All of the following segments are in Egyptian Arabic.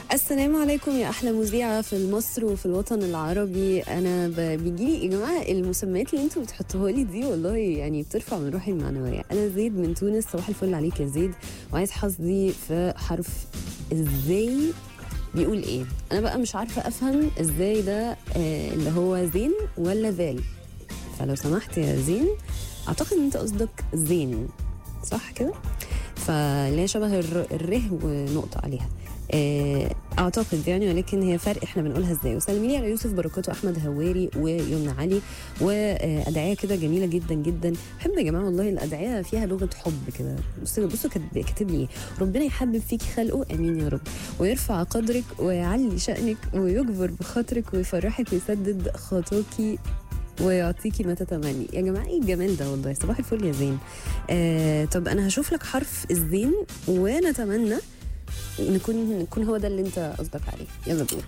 السلام عليكم يا احلى مذيعه في مصر وفي الوطن العربي انا ب... بيجيلي يا جماعه المسميات اللي انتوا بتحطوها لي دي والله يعني بترفع من روحي المعنويه انا زيد من تونس صباح الفل عليك يا زيد وعايز حظي في حرف ازاي بيقول ايه انا بقى مش عارفه افهم ازاي ده آه اللي هو زين ولا ذال فلو سمحت يا زين اعتقد ان انت قصدك زين صح كده فاللي هي شبه الر- الره ونقطه عليها آه، اعتقد يعني ولكن هي فرق احنا بنقولها ازاي وسلمي لي على يوسف بركات واحمد هواري ويمنى علي وادعيه كده جميله جدا جدا بحب يا جماعه والله الادعيه فيها لغه حب كده بصوا بصوا كاتب كاتب لي إيه. ربنا يحبب فيك خلقه امين يا رب ويرفع قدرك ويعلي شانك ويجبر بخاطرك ويفرحك ويسدد خطاكي ويعطيكي ما تتمني يا جماعه ايه الجمال ده والله صباح الفل يا زين آه طب انا هشوف لك حرف الزين ونتمنى نكون نكون هو ده اللي انت قصدك عليه يلا بينا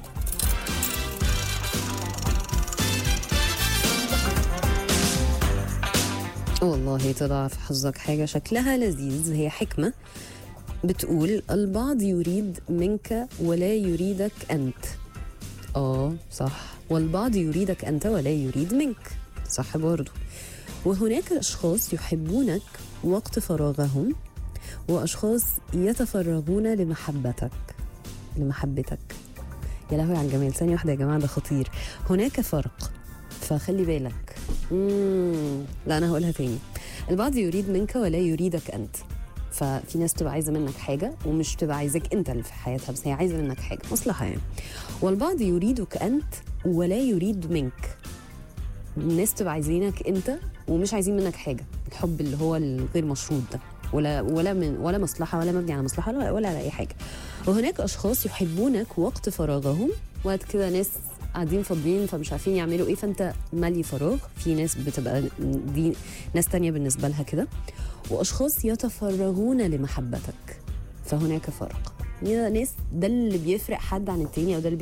والله طلع في حظك حاجة شكلها لذيذ هي حكمة بتقول البعض يريد منك ولا يريدك أنت آه صح والبعض يريدك أنت ولا يريد منك صح برضو وهناك أشخاص يحبونك وقت فراغهم واشخاص يتفرغون لمحبتك لمحبتك يا لهوي على الجمال ثانيه واحده يا جماعه ده خطير هناك فرق فخلي بالك مم. لا انا هقولها تاني البعض يريد منك ولا يريدك انت ففي ناس تبقى عايزه منك حاجه ومش تبقى عايزاك انت اللي في حياتها بس هي عايزه منك حاجه مصلحه يعني والبعض يريدك انت ولا يريد منك الناس تبقى عايزينك انت ومش عايزين منك حاجه الحب اللي هو الغير مشروط ده ولا ولا من ولا مصلحه ولا مبني على مصلحه ولا, ولا على اي حاجه وهناك اشخاص يحبونك وقت فراغهم وقت كده ناس قاعدين فاضيين فمش عارفين يعملوا ايه فانت مالي فراغ في ناس بتبقى دي ناس تانية بالنسبه لها كده واشخاص يتفرغون لمحبتك فهناك فرق يعني ناس ده اللي بيفرق حد عن التاني او ده اللي